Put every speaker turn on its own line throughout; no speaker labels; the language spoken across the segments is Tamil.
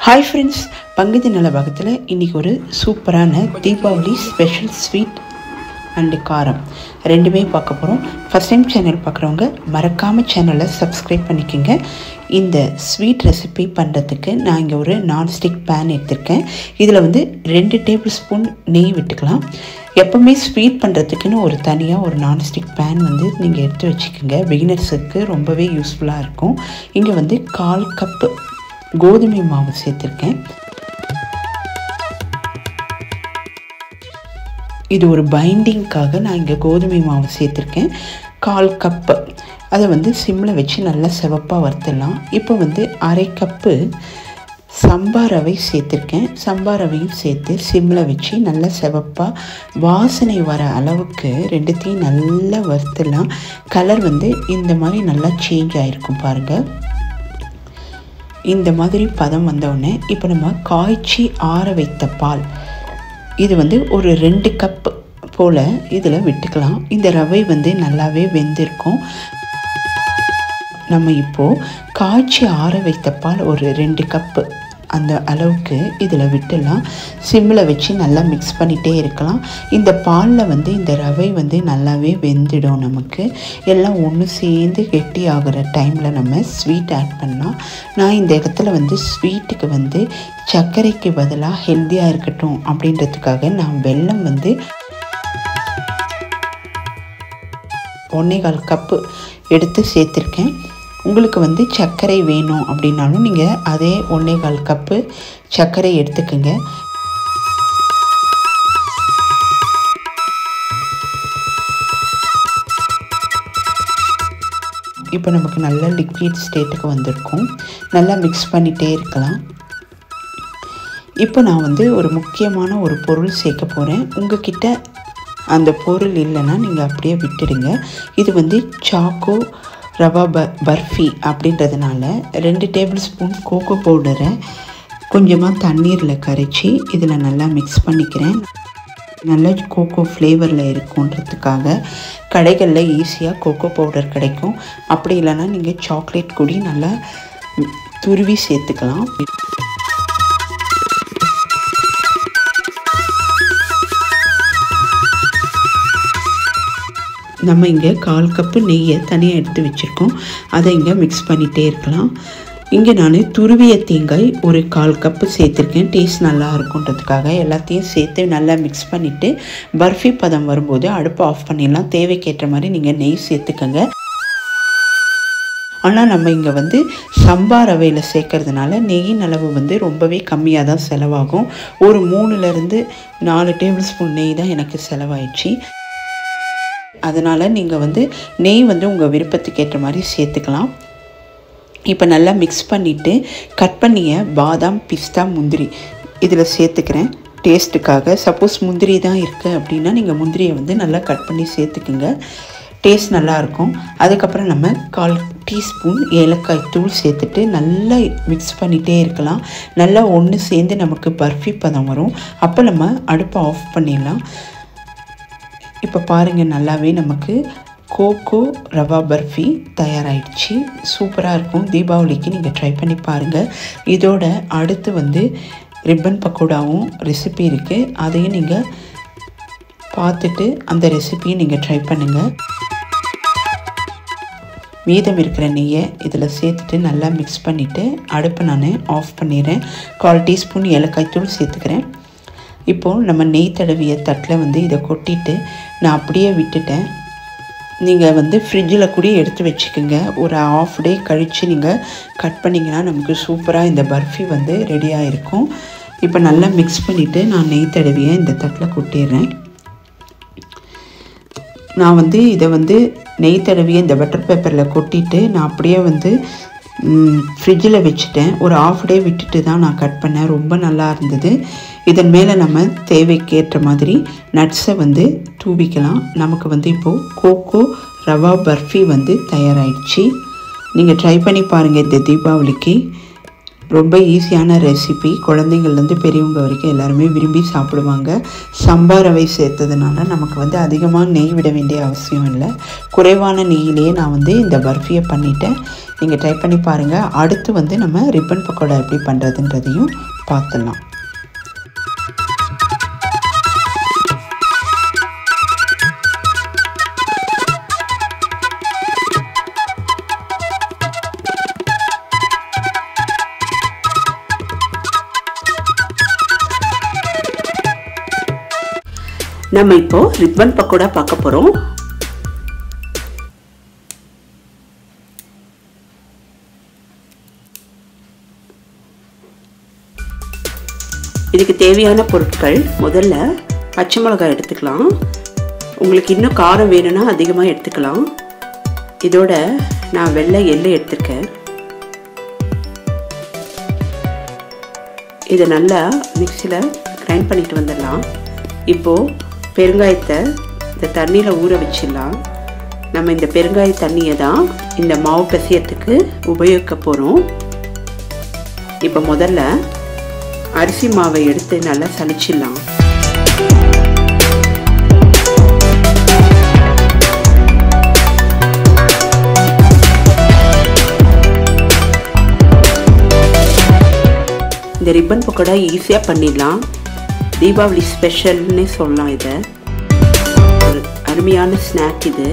ஹாய் ஃப்ரெண்ட்ஸ் பங்குதி நல பாகத்தில் இன்றைக்கி ஒரு சூப்பரான தீபாவளி ஸ்பெஷல் ஸ்வீட் அண்டு காரம் ரெண்டுமே பார்க்க போகிறோம் ஃபஸ்ட் டைம் சேனல் பார்க்குறவங்க மறக்காமல் சேனலை சப்ஸ்கிரைப் பண்ணிக்கோங்க இந்த ஸ்வீட் ரெசிபி பண்ணுறதுக்கு நான் இங்கே ஒரு நான்ஸ்டிக் பேன் எடுத்திருக்கேன் இதில் வந்து ரெண்டு டேபிள் ஸ்பூன் நெய் விட்டுக்கலாம் எப்போவுமே ஸ்வீட் பண்ணுறதுக்குன்னு ஒரு தனியாக ஒரு நான்ஸ்டிக் பேன் வந்து நீங்கள் எடுத்து வச்சுக்கோங்க பிகினர்ஸுக்கு ரொம்பவே யூஸ்ஃபுல்லாக இருக்கும் இங்கே வந்து கால் கப்பு கோதுமை மாவு சேர்த்துருக்கேன் இது ஒரு பைண்டிங்க்காக நான் இங்கே கோதுமை மாவு சேர்த்துருக்கேன் கால் கப்பு அதை வந்து சிம்மில் வச்சு நல்லா சிவப்பாக வறுத்துடலாம் இப்போ வந்து அரை கப்பு சம்பா ரவை சேர்த்துருக்கேன் சம்பா ரவையும் சேர்த்து சிம்மில் வச்சு நல்லா சிவப்பாக வாசனை வர அளவுக்கு ரெண்டுத்தையும் நல்லா வறுத்துடலாம் கலர் வந்து இந்த மாதிரி நல்லா சேஞ்ச் ஆகிருக்கும் பாருங்கள் இந்த மாதிரி பதம் வந்தவுடனே இப்போ நம்ம காய்ச்சி ஆற வைத்த பால் இது வந்து ஒரு ரெண்டு கப் போல் இதில் விட்டுக்கலாம் இந்த ரவை வந்து நல்லாவே வெந்திருக்கும் நம்ம இப்போது காய்ச்சி ஆற வைத்த பால் ஒரு ரெண்டு கப்பு அந்த அளவுக்கு இதில் விட்டுலாம் சிம்மில் வச்சு நல்லா மிக்ஸ் பண்ணிகிட்டே இருக்கலாம் இந்த பாலில் வந்து இந்த ரவை வந்து நல்லாவே வெந்துடும் நமக்கு எல்லாம் ஒன்று சேர்ந்து கெட்டி ஆகிற டைமில் நம்ம ஸ்வீட் ஆட் பண்ணலாம் நான் இந்த இடத்துல வந்து ஸ்வீட்டுக்கு வந்து சர்க்கரைக்கு பதிலாக ஹெல்த்தியாக இருக்கட்டும் அப்படின்றதுக்காக நான் வெல்லம் வந்து ஒன்றே கால் கப்பு எடுத்து சேர்த்துருக்கேன் உங்களுக்கு வந்து சர்க்கரை வேணும் அப்படின்னாலும் நீங்கள் அதே ஒன்றே கால் கப்பு சர்க்கரை எடுத்துக்கோங்க இப்போ நமக்கு நல்ல லிக்விட் ஸ்டேட்டுக்கு வந்திருக்கும் நல்லா மிக்ஸ் பண்ணிகிட்டே இருக்கலாம் இப்போ நான் வந்து ஒரு முக்கியமான ஒரு பொருள் சேர்க்க போகிறேன் உங்ககிட்ட அந்த பொருள் இல்லைன்னா நீங்கள் அப்படியே விட்டுடுங்க இது வந்து சாக்கோ ரவா ப பர்ஃபி அப்படின்றதுனால ரெண்டு டேபிள் ஸ்பூன் கோகோ பவுடரை கொஞ்சமாக தண்ணீரில் கரைச்சி இதில் நல்லா மிக்ஸ் பண்ணிக்கிறேன் நல்ல கோகோ ஃப்ளேவரில் இருக்குன்றதுக்காக கடைகளில் ஈஸியாக கோகோ பவுடர் கிடைக்கும் அப்படி இல்லைன்னா நீங்கள் சாக்லேட் கூடி நல்லா துருவி சேர்த்துக்கலாம் நம்ம இங்கே கால் கப்பு நெய்யை தனியாக எடுத்து வச்சுருக்கோம் அதை இங்கே மிக்ஸ் பண்ணிகிட்டே இருக்கலாம் இங்கே நான் துருவிய தேங்காய் ஒரு கால் கப்பு சேர்த்துருக்கேன் டேஸ்ட் நல்லா இருக்குன்றதுக்காக எல்லாத்தையும் சேர்த்து நல்லா மிக்ஸ் பண்ணிவிட்டு பர்ஃபி பதம் வரும்போது அடுப்பை ஆஃப் பண்ணிடலாம் தேவைக்கேற்ற மாதிரி நீங்கள் நெய் சேர்த்துக்கங்க ஆனால் நம்ம இங்கே வந்து சம்பா ரவையில் சேர்க்கறதுனால நெய்யின் அளவு வந்து ரொம்பவே கம்மியாக தான் செலவாகும் ஒரு மூணுலேருந்து நாலு டேபிள் ஸ்பூன் நெய் தான் எனக்கு செலவாயிடுச்சு அதனால் நீங்கள் வந்து நெய் வந்து உங்கள் விருப்பத்துக்கு ஏற்ற மாதிரி சேர்த்துக்கலாம் இப்போ நல்லா மிக்ஸ் பண்ணிவிட்டு கட் பண்ணிய பாதாம் பிஸ்தா முந்திரி இதில் சேர்த்துக்கிறேன் டேஸ்ட்டுக்காக சப்போஸ் முந்திரி தான் இருக்குது அப்படின்னா நீங்கள் முந்திரியை வந்து நல்லா கட் பண்ணி சேர்த்துக்குங்க டேஸ்ட் நல்லாயிருக்கும் அதுக்கப்புறம் நம்ம கால் டீஸ்பூன் ஏலக்காய் தூள் சேர்த்துட்டு நல்லா மிக்ஸ் பண்ணிகிட்டே இருக்கலாம் நல்லா ஒன்று சேர்ந்து நமக்கு பர்ஃபி பதம் வரும் அப்போ நம்ம அடுப்பை ஆஃப் பண்ணிடலாம் இப்போ பாருங்கள் நல்லாவே நமக்கு கோகோ ரவா பர்ஃபி தயாராகிடுச்சு சூப்பராக இருக்கும் தீபாவளிக்கு நீங்கள் ட்ரை பண்ணி பாருங்கள் இதோட அடுத்து வந்து ரிப்பன் பக்கோடாவும் ரெசிபி இருக்குது அதையும் நீங்கள் பார்த்துட்டு அந்த ரெசிபியை நீங்கள் ட்ரை பண்ணுங்கள் மீதம் இருக்கிற நெய்யை இதில் சேர்த்துட்டு நல்லா மிக்ஸ் பண்ணிவிட்டு அடுப்பை நான் ஆஃப் பண்ணிடுறேன் கால் டீஸ்பூன் ஏலக்காய் தூள் சேர்த்துக்கிறேன் இப்போது நம்ம நெய் தடவிய தட்டில் வந்து இதை கொட்டிட்டு நான் அப்படியே விட்டுட்டேன் நீங்கள் வந்து ஃப்ரிட்ஜில் கூட எடுத்து வச்சுக்கோங்க ஒரு ஆஃப் டே கழித்து நீங்கள் கட் பண்ணிங்கன்னா நமக்கு சூப்பராக இந்த பர்ஃபி வந்து ரெடியாக இருக்கும் இப்போ நல்லா மிக்ஸ் பண்ணிவிட்டு நான் நெய் தடவிய இந்த தட்டில் கொட்டிடுறேன் நான் வந்து இதை வந்து நெய் தடவிய இந்த பட்டர் பேப்பரில் கொட்டிட்டு நான் அப்படியே வந்து ஃப்ரிட்ஜில் வச்சுட்டேன் ஒரு ஆஃப் டே விட்டுட்டு தான் நான் கட் பண்ணேன் ரொம்ப நல்லா இருந்தது இதன் மேலே நம்ம தேவைக்கேற்ற மாதிரி நட்ஸை வந்து தூவிக்கலாம் நமக்கு வந்து இப்போது கோகோ ரவா பர்ஃபி வந்து தயாராகிடுச்சு நீங்கள் ட்ரை பண்ணி பாருங்கள் இந்த தீபாவளிக்கு ரொம்ப ஈஸியான ரெசிபி குழந்தைங்கள்லேருந்து பெரியவங்க வரைக்கும் எல்லாருமே விரும்பி சாப்பிடுவாங்க சம்பா ரவை சேர்த்ததுனால நமக்கு வந்து அதிகமாக நெய் விட வேண்டிய அவசியம் இல்லை குறைவான நெய்யிலேயே நான் வந்து இந்த பர்ஃபியை பண்ணிட்டேன் நீங்கள் ட்ரை பண்ணி பாருங்கள் அடுத்து வந்து நம்ம ரிப்பன் பக்கோடா எப்படி பண்ணுறதுன்றதையும் பார்த்துடலாம் நம்ம இப்போ ரிப்பன் பக்கோடா பார்க்க போகிறோம் இதுக்கு தேவையான பொருட்கள் முதல்ல பச்சை மிளகாய் எடுத்துக்கலாம் உங்களுக்கு இன்னும் காரம் வேணும்னா அதிகமாக எடுத்துக்கலாம் இதோட நான் வெள்ளை எள்ளு எடுத்திருக்கேன் இதை நல்லா மிக்சியில் கிரைண்ட் பண்ணிட்டு வந்துடலாம் இப்போது பெருங்காயத்தை இந்த தண்ணியில் ஊற வச்சிடலாம் நம்ம இந்த பெருங்காய தண்ணியை தான் இந்த மாவு பிசையத்துக்கு உபயோகிக்க போகிறோம் இப்போ முதல்ல அரிசி மாவை எடுத்து நல்லா சளிச்சிடலாம் இந்த ரிப்பன் பக்கோடா ஈஸியாக பண்ணிடலாம் தீபாவளி ஸ்பெஷல்னு சொல்லலாம் இதை ஒரு அருமையான ஸ்நாக் இது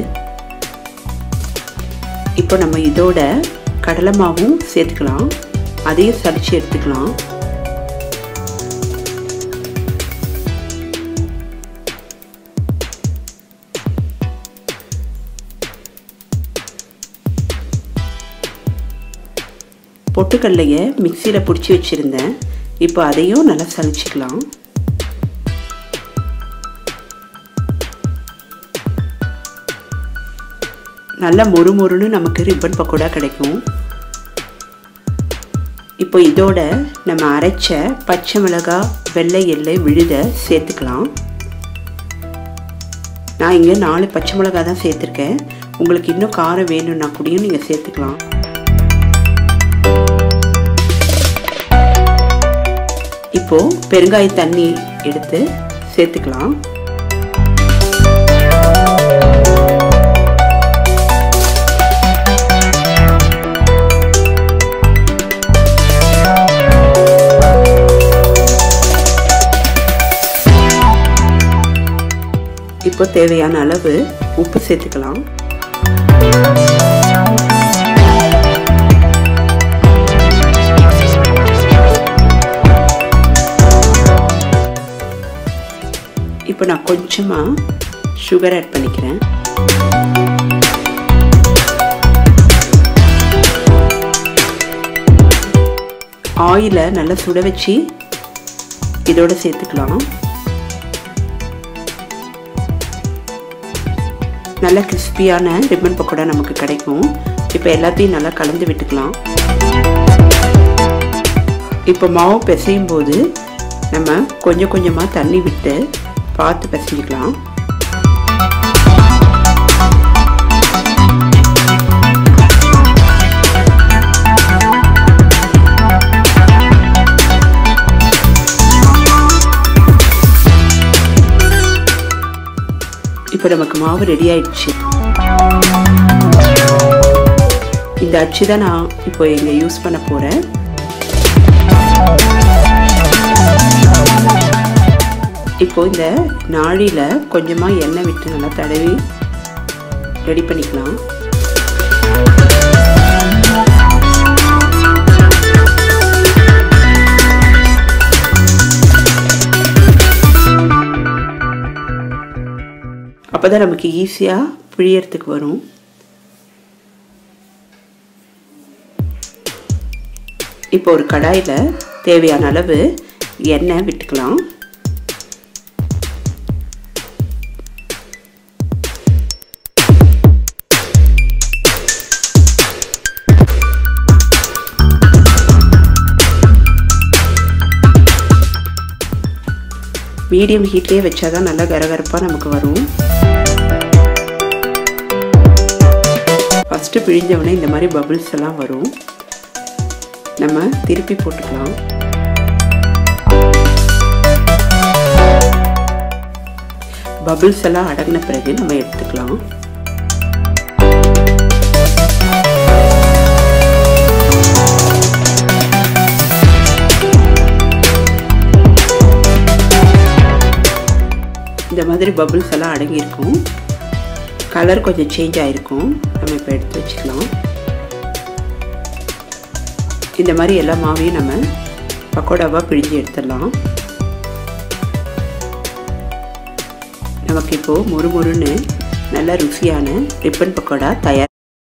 இப்போ நம்ம இதோட கடலை மாவும் சேர்த்துக்கலாம் அதையும் சளிச்சு எடுத்துக்கலாம் பொட்டுக்கல்லையை மிக்சியில் பிடிச்சி வச்சுருந்தேன் இப்போ அதையும் நல்லா சளிச்சிக்கலாம் நல்ல மொறு மொறுன்னு நமக்கு ரிப்பன் பக்கோடா கிடைக்கும் இப்போ இதோட நம்ம அரைச்ச பச்சை மிளகாய் வெள்ளை எள்ளை விழுத சேர்த்துக்கலாம் நான் இங்கே நாலு பச்சை மிளகாய் தான் சேர்த்துருக்கேன் உங்களுக்கு இன்னும் காரம் வேணும்னா கூடயும் நீங்கள் சேர்த்துக்கலாம் இப்போது பெருங்காய தண்ணி எடுத்து சேர்த்துக்கலாம் இப்போ தேவையான அளவு உப்பு சேர்த்துக்கலாம் இப்போ நான் கொஞ்சமாக சுகர் ஆட் பண்ணிக்கிறேன் ஆயிலை நல்லா சுட வச்சு இதோட சேர்த்துக்கலாம் நல்ல கிறிஸ்பியான ரிப்பன் பக்கோடா நமக்கு கிடைக்கும் இப்போ எல்லாத்தையும் நல்லா கலந்து விட்டுக்கலாம் இப்போ மாவு பிசையும் போது நம்ம கொஞ்சம் கொஞ்சமாக தண்ணி விட்டு பார்த்து பிசைஞ்சிக்கலாம் இப்போ நமக்கு மாவு ரெடி ஆயிடுச்சு இந்த அச்சு தான் நான் இப்போ இங்கே யூஸ் பண்ண போகிறேன் இப்போ இந்த நாழியில் கொஞ்சமாக எண்ணெய் விட்டு நல்லா தடவி ரெடி பண்ணிக்கலாம் அப்போ தான் நமக்கு ஈஸியாக பிழியறதுக்கு வரும் இப்போ ஒரு கடாயில் தேவையான அளவு எண்ணெய் விட்டுக்கலாம் மீடியம் ஹீட்லேயே வச்சா தான் நல்லா கரகரப்பாக நமக்கு வரும் ஃபஸ்ட்டு பிழிஞ்சவொடனே இந்த மாதிரி பபிள்ஸ் எல்லாம் வரும் நம்ம திருப்பி போட்டுக்கலாம் பபிள்ஸ் எல்லாம் அடங்கின பிறகு நம்ம எடுத்துக்கலாம் இந்த மாதிரி பபிள்ஸ் எல்லாம் அடங்கியிருக்கும் கலர் கொஞ்சம் சேஞ்ச் ஆகிருக்கும் நம்ம இப்போ எடுத்து வச்சுக்கலாம் இந்த மாதிரி எல்லா மாவையும் நம்ம பக்கோடாவாக பிழிஞ்சு எடுத்துடலாம் நமக்கு இப்போது மொறு மொறுன்னு நல்ல ருசியான ரிப்பன் பக்கோடா தயார்